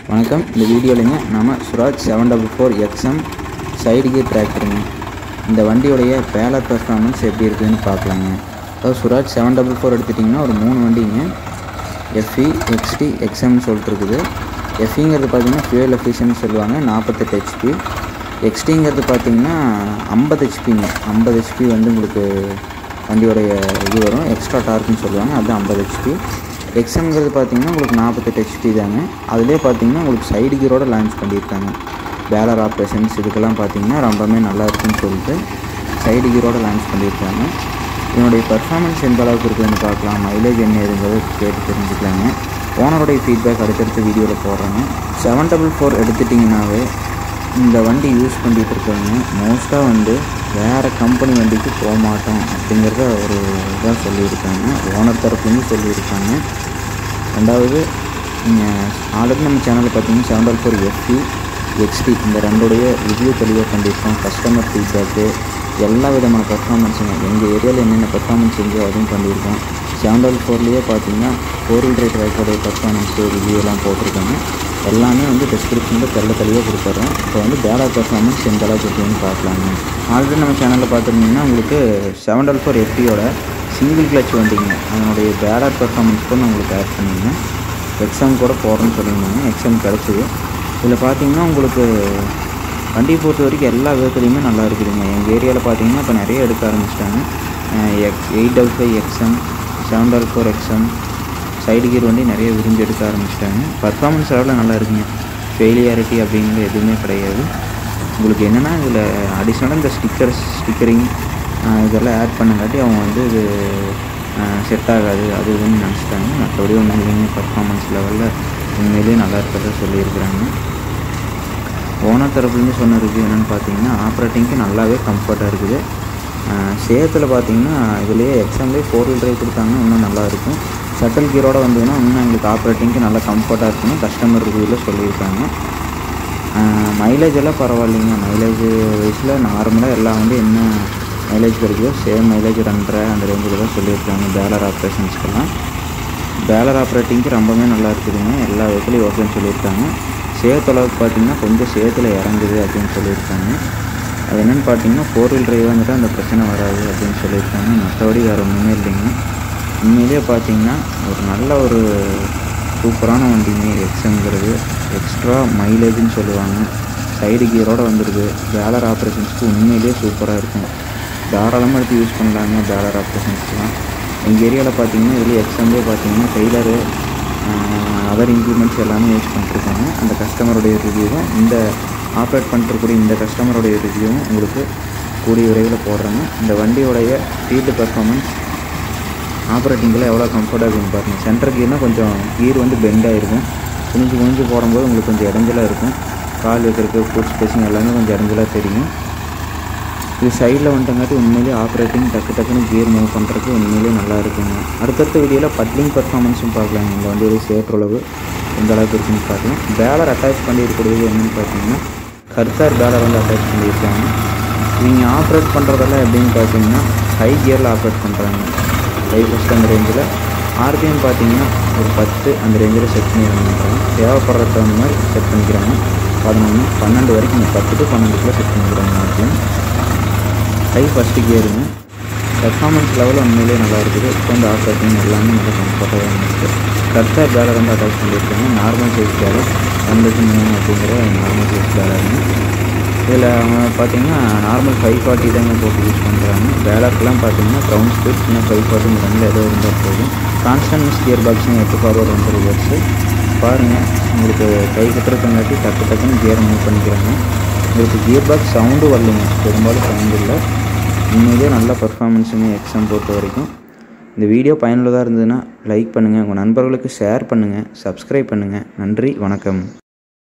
வணக்கம் இந்த வீடியோலைங்க நம்ம Swaraj seven double four XM side gear டிராக்டருங்க இந்த வண்டியோடைய பேலர் பெர்ஃபார்மன்ஸ் எப்படி இருக்குதுன்னு பார்க்கலாங்க அதாவது சுராஜ் செவன் டபுள் ஃபோர் எடுத்துட்டிங்கன்னா ஒரு மூணு வண்டிங்க எஃப்இ எக்ஸ்டி எக்ஸ்எம்னு சொல்லிட்டு இருக்குது எஃப்இங்கிறது பார்த்தீங்கன்னா ஃபியூல் எஃபிஷியன்ட் சொல்லுவாங்க நாற்பத்தெட்டு ஹெச்பி எக்ஸ்டிங்கிறது பார்த்தீங்கன்னா ஐம்பது ஹெச்பிங்க ஐம்பது ஹெச்பி வந்து உங்களுக்கு வண்டியோடைய இது வரும் எக்ஸ்ட்ரா டார்க்குன்னு சொல்லுவாங்க அது ஐம்பது ஹெச்பி எக்ஸ்எம்ங்கிறது பார்த்தீங்கன்னா உங்களுக்கு நாற்பத்தெட்டு ஹெச்பி தாங்க அதிலே பார்த்தீங்கன்னா உங்களுக்கு சைடு கியரோட லான்ச் பண்ணியிருக்காங்க பேலர் ஆப்ரேஷன்ஸ் இதுக்கெல்லாம் பார்த்தீங்கன்னா ரொம்பவே நல்லா இருக்குன்னு சொல்லிட்டு சைடு கியரோட லான்ச் பண்ணியிருக்காங்க இதனுடைய பர்ஃபார்மன்ஸ் எந்த அளவுக்கு இருக்குதுன்னு பார்க்கலாம் மைலேஜ் என்ன ஏதுங்கிறத கேட்டு தெரிஞ்சுக்கலாங்க ஓனருடைய ஃபீட்பேக் அடுத்தடுத்த வீடியோவில் போடுறாங்க செவன் டபுள் ஃபோர் எடுத்துட்டிங்கனாவே இந்த வண்டி யூஸ் பண்ணிகிட்டு இருக்கவங்க மோஸ்ட்டாக வந்து வேறு கம்பெனி வண்டிக்கு போக மாட்டோம் அப்படிங்கிறத ஒரு இதாக சொல்லியிருக்காங்க ஓனர் தரப்புலேருந்து சொல்லியிருக்காங்க ரெண்டாவது நீங்கள் ஆல்ரெடி நம்ம சேனலில் பார்த்தீங்கன்னா seven double four FT XT இந்த ரெண்டுடைய ரிவ்யூ தெளிவாக பண்ணியிருக்கோம் கஸ்டமர் ஃபீட்பேக்கு எல்லா விதமான பர்ஃபார்மன்ஸுங்க எங்கள் ஏரியாவில் என்னென்ன பர்ஃபார்மன்ஸ் செஞ்சோ அதுவும் பண்ணியிருக்கோம் செவன் டபுள் ஃபோர்லேயே பார்த்தீங்கன்னா ஃபோர் வீல் ரைட் ரைக்கோடைய பர்ஃபார்மன்ஸு ரிவ்யூ எல்லாம் போட்டிருக்காங்க எல்லாமே வந்து டிஸ்கிரிப்ஷனில் தெள்ள தெளிவாக கொடுத்துட்றோம் இப்போ வந்து பேலர் பர்ஃபார்மன்ஸ் எந்த அளவுக்கு இருக்குன்னு பார்க்கலாங்க ஆல்ரெடி நம்ம சேனலில் பார்த்துருந்தீங்கன்னா உங்களுக்கு செவன் டபுள் ஃபோர் எஃப்டியோட சிங்கிள் கிளச் வண்டிங்க அதனுடைய பேலர் பர்ஃபார்மன்ஸ் கூட நான் உங்களுக்கு ஆட் பண்ணியிருந்தேன் எக்ஸாம் கூட போடுறேன்னு சொல்லியிருந்தாங்க எக்ஸாம் கிடச்சிது இதில் பார்த்தீங்கன்னா உங்களுக்கு வண்டியை பொறுத்த வரைக்கும் எல்லா விதத்துலையுமே நல்லா இருக்குதுங்க எங்கள் ஏரியாவில் பார்த்தீங்கன்னா இப்போ நிறைய எடுக்க ஆரம்பிச்சிட்டாங்க X eight double five XM seven double four XM side gear வண்டி நிறைய விரும்பி எடுக்க ஆரம்பிச்சிட்டாங்க பர்ஃபார்மன்ஸ் லெவலில் நல்லா இருக்குங்க ஃபெயிலியாரிட்டி அப்படிங்கிறது எதுவுமே கிடையாது உங்களுக்கு என்னென்னா இதில் அடிஷ்னலாக இந்த ஸ்டிக்கர்ஸ் ஸ்டிக்கரிங் இதெல்லாம் ஆட் பண்ணங்காட்டி அவங்க வந்து இது செட் ஆகாது அது இதுன்னு நினச்சிட்டாங்க மற்றபடி ஒன்றும் இல்லைங்க பர்ஃபார்மன்ஸ் லெவலில் உண்மையிலேயே நல்லா இருக்கிறத சொல்லியிருக்கிறாங்க ஓனர் தரப்புலேருந்து சொன்ன ரிவ்யூ என்னென்னு பார்த்தீங்கன்னா ஆப்ரேட்டிங்க்கு நல்லாவே கம்ஃபர்ட்டாக இருக்குது சேத்தில் பார்த்தீங்கன்னா இதுலேயே எக்ஸாம்லேயே ஃபோர் வீல் ட்ரைவ் கொடுத்தாங்கன்னா இன்னும் நல்லா இருக்கும் ஷட்டில் கீரோட வந்ததுன்னா இன்னும் எங்களுக்கு ஆப்ரேட்டிங்க்கு நல்லா கம்ஃபர்ட்டாக இருக்குன்னு கஸ்டமர் ரிவ்யூவில் சொல்லியிருக்காங்க மைலேஜ் எல்லாம் பரவாயில்லைங்க மைலேஜ் வயசில் நார்மலாக எல்லாம் வந்து என்ன மைலேஜ் கிடைக்குதோ சேம் மைலேஜ் ரெண்டரை அந்த ரேஞ்சில் தான் சொல்லியிருக்காங்க பேலர் ஆப்ரேஷன்ஸ்க்கெல்லாம் பேலர் ஆப்ரேட்டிங்க்கு ரொம்பவே நல்லா இருக்குதுங்க எல்லா விதத்துலையும் ஓகேன்னு சொல்லியிருக்காங்க சேத்தளவுக்கு பார்த்தீங்கன்னா கொஞ்சம் சேத்துல இறங்குது அப்படின்னு சொல்லியிருக்காங்க அது என்னென்னு பார்த்தீங்கன்னா ஃபோர் வீல் டிரைவாக வந்துட்டு அந்த பிரச்சனை வராது அப்படின்னு சொல்லியிருக்காங்க மற்றபடி வேறு ஒன்றுமே இல்லைங்க உண்மையிலேயே பார்த்தீங்கன்னா ஒரு நல்ல ஒரு சூப்பரான வண்டிங்க எக்ஸுங்கிறது எக்ஸ்ட்ரா மைலேஜ்னு சொல்லுவாங்க சைடு கியரோடு வந்துடுது பேலர் ஆப்ரேஷன்ஸ்க்கு உண்மையிலேயே சூப்பராக இருக்கும் தாராளமாக எடுத்து யூஸ் பண்ணலாங்க பேலர் ஆப்ரேஷன்ஸ்லாம் எங்கள் ஏரியாவில் பார்த்தீங்கன்னா இதில் எக்ஸாம்லேயே பார்த்தீங்கன்னா டெய்லரு அதர் இம்ப்ளிமெண்ட்ஸ் எல்லாமே யூஸ் பண்ணிட்டுருக்காங்க அந்த கஸ்டமருடைய ரிவ்யூவும் இந்த ஆப்ரேட் பண்ணிருக்கூடிய இந்த கஸ்டமருடைய ரிவ்யூவும் உங்களுக்கு கூடிய விரைவில் போடுறாங்க இந்த வண்டியோடைய ஃபீல்டு பர்ஃபார்மன்ஸ் ஆப்ரேட்டிங்கில் எவ்வளோ கம்ஃபர்ட்டாக இருக்குன்னு பாருங்கள் சென்டர் கீர்னால் கொஞ்சம் கீர் வந்து பெண்ட் ஆகிருக்கும் குனிஞ்சு குனிஞ்சு போடும்போது உங்களுக்கு கொஞ்சம் இடைஞ்சலாக இருக்கும் கால் வைக்கிறதுக்கு ஃபுட் ஸ்பேஸிங் எல்லாமே கொஞ்சம் இடைஞ்சலாக தெரியும் இது சைடில் வந்துட்டங்காட்டி உண்மையிலேயே ஆப்ரேட்டிங் டக்கு டக்குன்னு கியர் மூவ் பண்ணுறதுக்கு உண்மையிலேயே நல்லா இருக்குங்க அடுத்தடுத்த வீடியோவில் பட்லிங் பர்ஃபார்மன்ஸும் பார்க்கலாங்க இந்த வண்டியோட சேற்றளவு எந்த அளவுக்கு இருக்குன்னு பார்க்கலாம் பேலர் அட்டாச் பண்ணியிருக்கிறது என்னென்னு பார்த்தீங்கன்னா கர்த்தார் பேலர் வந்து அட்டாச் பண்ணியிருக்காங்க இவங்க ஆப்ரேட் பண்ணுறதெல்லாம் எப்படின்னு பார்த்தீங்கன்னா ஹை கியரில் ஆப்ரேட் பண்ணுறாங்க ஹை ஃபஸ்ட் அந்த ரேஞ்சில் ஆர்பிஎம் பார்த்தீங்கன்னா ஒரு பத்து அந்த ரேஞ்சில் செட் பண்ணி பண்ணுறாங்க தேவைப்படுறது தகுந்த மாதிரி செட் பண்ணிக்கிறாங்க பதினொன்று பன்னெண்டு வரைக்கும் பத்து டு பன்னெண்டுக்குள்ளே செட் பண்ணிக்கிறாங்க ஆர்பிஎம் ஹை ஃபஸ்ட்டு கியருங்க பர்ஃபார்மன்ஸ் லெவலில் உண்மையிலேயே நல்லா இருக்குது இப்போ வந்து ஆப்ரேட்டிங் எல்லாமே நல்லா கம்ஃபர்ட்டாக இருக்குது கர்த்தார் பேலர் வந்து அட்டாச் பண்ணியிருக்காங்க நார்மல் சைஸ் பேலர் ரெண்டுக்கு மூணு அப்படிங்கிற நார்மல் சைஸ் பேலருங்க இதில் அவங்க பார்த்தீங்கன்னா நார்மல் ஃபைவ் ஃபார்ட்டி தாங்க போட்டு யூஸ் பண்ணுறாங்க பேலர்க்கெலாம் பார்த்தீங்கன்னா க்ரௌண்ட் ஸ்பீட் இன்னும் ஃபைவ் ஃபார்ட்டி ரெண்டில் ஏதோ இருந்தால் போதும் கான்ஸ்டன்ட் கியர் பாக்ஸிங் எட்டு ஃபார்வர்ட் வந்து ரிவர்ஸு பாருங்கள் உங்களுக்கு கை கட்டுறதுங்காட்டி டக்கு டக்குன்னு கியர் மூவ் பண்ணிக்கிறாங்க உங்களுக்கு கியர் பாக்ஸ் சவுண்டு வரலைங்க பெரும்பாலும் சவுண்டு இல்லை உண்மையிலேயே நல்ல பர்ஃபார்மன்ஸுங்க எக்ஸாம் பொறுத்த வரைக்கும் இந்த வீடியோ பயனுள்ளதாக இருந்ததுன்னா லைக் பண்ணுங்கள் உங்கள் நண்பர்களுக்கு ஷேர் பண்ணுங்கள் சப்ஸ்கிரைப் பண்ணுங்கள் நன்றி வணக்கம்